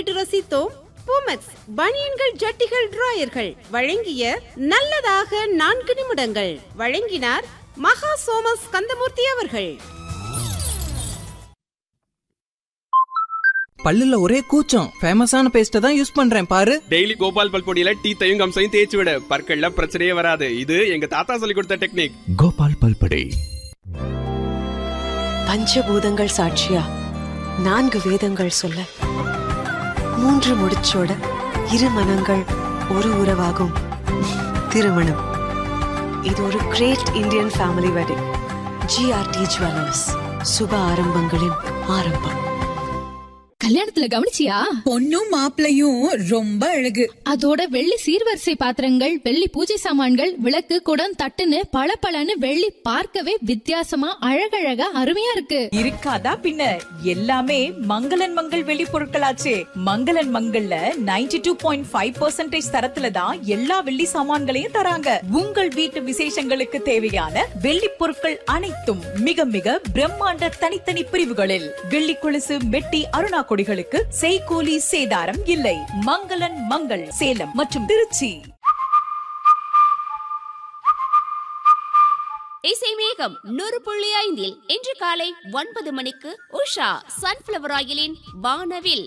கேட்டு ரசித்தோம் பூமெக்ஸ் பனியன்கள் ஜட்டிகள் டிராயர்கள் வழங்கிய நல்லதாக நான்கு நிமிடங்கள் வழங்கினார் மகா சோமஸ் கந்தமூர்த்தி அவர்கள் பல்லுல ஒரே கூச்சம் ஃபேமஸான பேஸ்ட்டை தான் யூஸ் பண்றேன் பாரு டெய்லி கோபால் பல்பொடியில டீத்தையும் கம்சையும் தேய்ச்சி விட பற்கள்ல பிரச்சனையே வராது இது எங்க தாத்தா சொல்லி கொடுத்த டெக்னிக் கோபால் பல்படை பஞ்சபூதங்கள் சாட்சியா நான்கு வேதங்கள் சொல்ல மூன்று முடிச்சோட இரு மனங்கள் ஒரு உறவாகும் திருமணம் இது ஒரு great Indian family wedding GRT jewellers சுப ஆரம்பங்களின் ஆரம்பம் கல்யாணத்துல கவனிச்சியா பொண்ணும் மாப்பிளையும் ரொம்ப அழகு அதோட வெள்ளி சீர்வரிசை பாத்திரங்கள் வெள்ளி பூஜை சாமான்கள் விளக்கு குடம் தட்டுன்னு பளபளன்னு வெள்ளி பார்க்கவே வித்தியாசமா அழகழகா அருமையா இருக்கு இருக்காதா பின்ன எல்லாமே மங்களன் மங்கள் வெளி பொருட்களாச்சே மங்களன் மங்கள்ல 92.5% டூ பாயிண்ட் ஃபைவ் தரத்துல தான் எல்லா வெள்ளி சாமான்களையும் தராங்க உங்கள் வீட்டு விசேஷங்களுக்கு தேவையான வெள்ளி பொருட்கள் அனைத்தும் மிக மிக பிரம்மாண்ட தனித்தனி பிரிவுகளில் வெள்ளி கொலுசு மெட்டி அருணா கொடிகளுக்கு செய்கூலி சேதாரம் இல்லை மங்களன் மங்கள் சேலம் மற்றும் திருச்சி இசை மேகம் நூறு புள்ளி ஐந்தில் இன்று காலை ஒன்பது மணிக்கு உஷா சன்ஃபிளவர் ஆயிலின் வானவில்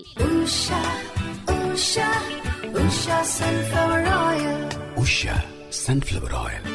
உஷா சன்ஃபிளவர் ஆயில்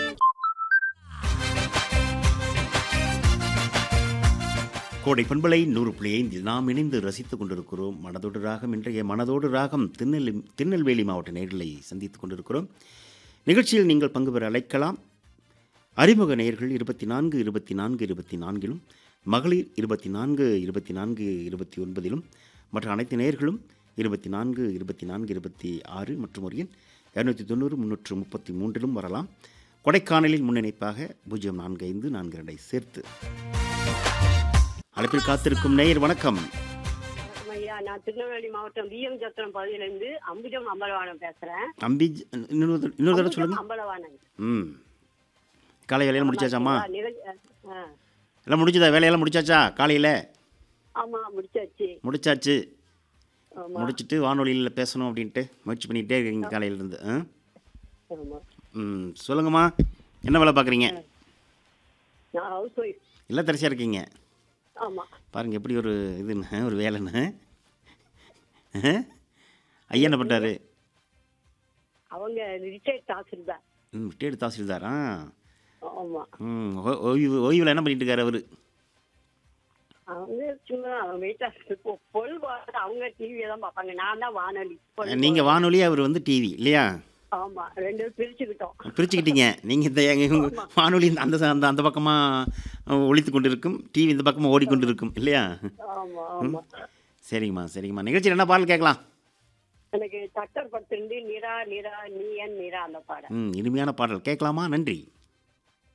கோடை பண்பலை நூறு புள்ளி ஐந்தில் நாம் இணைந்து ரசித்துக் கொண்டிருக்கிறோம் மனதோடு ராகம் இன்றைய மனதோடு ராகம் திருநெல் திருநெல்வேலி மாவட்ட நேர்களை சந்தித்துக் கொண்டிருக்கிறோம் நிகழ்ச்சியில் நீங்கள் பங்கு பெற அழைக்கலாம் அறிமுக நேயர்கள் இருபத்தி நான்கு இருபத்தி நான்கு இருபத்தி நான்கிலும் மகளிர் இருபத்தி நான்கு இருபத்தி நான்கு இருபத்தி ஒன்பதிலும் மற்ற அனைத்து நேயர்களும் இருபத்தி நான்கு இருபத்தி நான்கு இருபத்தி ஆறு மற்றும் ஒரு எண் இரநூத்தி தொண்ணூறு முந்நூற்று முப்பத்தி மூன்றிலும் வரலாம் கொடைக்கானலில் முன்னிணைப்பாக பூஜ்ஜியம் நான்கு ஐந்து நான்கு ரெண்டை சேர்த்து அழைப்பில் காத்திருக்கும் நேயர் வணக்கம் ஐயா நான் திருநெல்வேலி மாவட்டம் பிஎம் சத்திரம் பகுதியிலிருந்து அம்புஜம் அம்பலவாணன் பேசுறேன் அம்பி இன்னொரு தடவை- இன்னொரு தடவை சொல்லுங்க அம்பலவாணன் ம் காலை வேலையெல்லாம் முடிச்சாச்சாம்மா நிகழ்- ஆ, எல்லாம் முடிஞ்சதா வேலையெல்லாம் முடிச்சாச்சா காலையில் ஆமா முடிச்சாச்சு முடிச்சாச்சு ஆமா முடிச்சிட்டு வானொலியில் பேசணும் அப்படின்ட்டு முயற்சி பண்ணிகிட்டே இருக்கீங்க காலையிலேருந்து ஆ ஆமா ம் சொல்லுங்கம்மா என்ன வேலை பார்க்குறீங்க நான் ஹவுஸ் ஒய்ஃப் இல்லை தரிசியாக இருக்கீங்க ஆமா பாருங்கள் எப்படி ஒரு இதுன்னு ஒரு வேலைன்னு ஆ? ஐயா என்ன பண்ணுறாரு அவங்க ரிட்டையர்ட் தாசில்தார் ம் ரிட்டையர்டு தாசில்தாரா ஆமா ம் ஓ- ஓய்வு ஓய்வில் என்ன பண்ணிட்டு இருக்காரு அவர் அவங்க சும்மா வெயிட்டா பொழுது அவங்க டிவியை தான் பார்ப்பாங்க நான் தான் வானொலி பொழுது நீங்கள் வானொலி அவர் வந்து டிவி இல்லையா ஆமா ரெண்டு பேரும் பிரிச்சுக்கிட்டோம் பிரிச்சுக்கிட்டீங்க நீங்கள் இந்த எங்க- உங்க வானொலி இந்த- அந்த ச- அந்த அந்த பக்கமாக ஒழித்து கொண்டு இருக்கும் டிவி இந்த பக்கமாக ஓடிக்கொண்டு இருக்கும் இல்லையா ஆமா ஆமா சரிங்கம்மா சரிங்கம்மா நிகழ்ச்சியில் என்ன பாடல் கேட்கலாம் எனக்கு சட்டர் பத்திருந்து நிரா நிரா நீ என் நிரா அந்த பாடம் ம் இனிமையான பாடல் கேட்கலாமா நன்றி